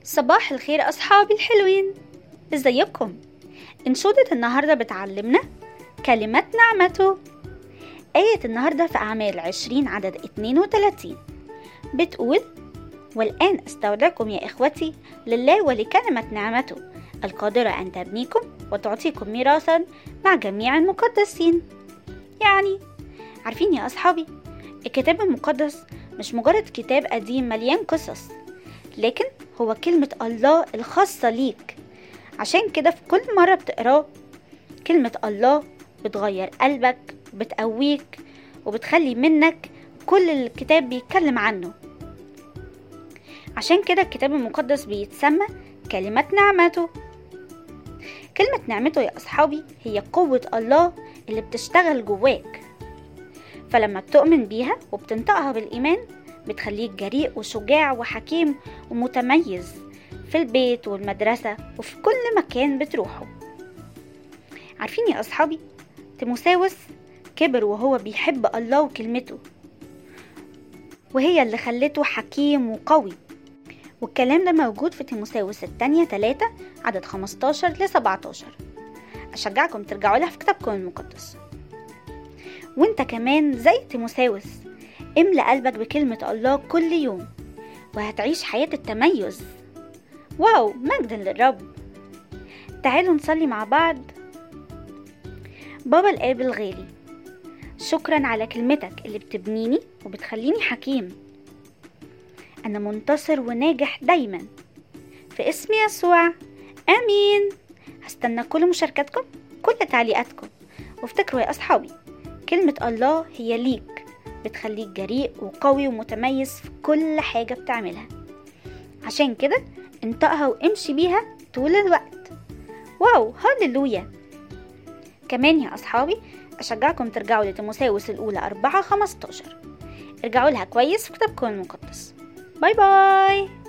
صباح الخير أصحابي الحلوين ازيكم انشودة النهاردة بتعلمنا كلمة نعمته آية النهاردة في أعمال عشرين عدد اتنين وتلاتين بتقول والآن أستودعكم يا إخوتي لله ولكلمة نعمته القادرة أن تبنيكم وتعطيكم ميراثا مع جميع المقدسين يعني عارفين يا أصحابي الكتاب المقدس مش مجرد كتاب قديم مليان قصص لكن هو كلمة الله الخاصة ليك عشان كده في كل مرة بتقراه كلمة الله بتغير قلبك بتقويك وبتخلي منك كل اللي الكتاب بيتكلم عنه عشان كده الكتاب المقدس بيتسمى كلمة نعمته كلمة نعمته يا أصحابي هي قوة الله اللي بتشتغل جواك فلما بتؤمن بيها وبتنطقها بالإيمان بتخليك جريء وشجاع وحكيم ومتميز في البيت والمدرسة وفي كل مكان بتروحه عارفين يا أصحابي تيموساوس كبر وهو بيحب الله وكلمته وهي اللي خلته حكيم وقوي والكلام ده موجود في تيموساوس التانية تلاتة عدد خمستاشر لسبعتاشر أشجعكم ترجعوا لها في كتابكم المقدس وانت كمان زي تيموساوس املأ قلبك بكلمة الله كل يوم وهتعيش حياة التميز واو مجدا للرب تعالوا نصلي مع بعض بابا الآب الغالي شكرا على كلمتك اللي بتبنيني وبتخليني حكيم أنا منتصر وناجح دايما في اسم يسوع آمين هستنى كل مشاركاتكم كل تعليقاتكم وافتكروا يا أصحابي كلمة الله هي ليك بتخليك جريء وقوي ومتميز في كل حاجة بتعملها عشان كده انطقها وامشي بيها طول الوقت واو هللويا كمان يا أصحابي أشجعكم ترجعوا لتيموساوس الأولى أربعة خمستاشر ارجعوا لها كويس في كتابكم المقدس باي باي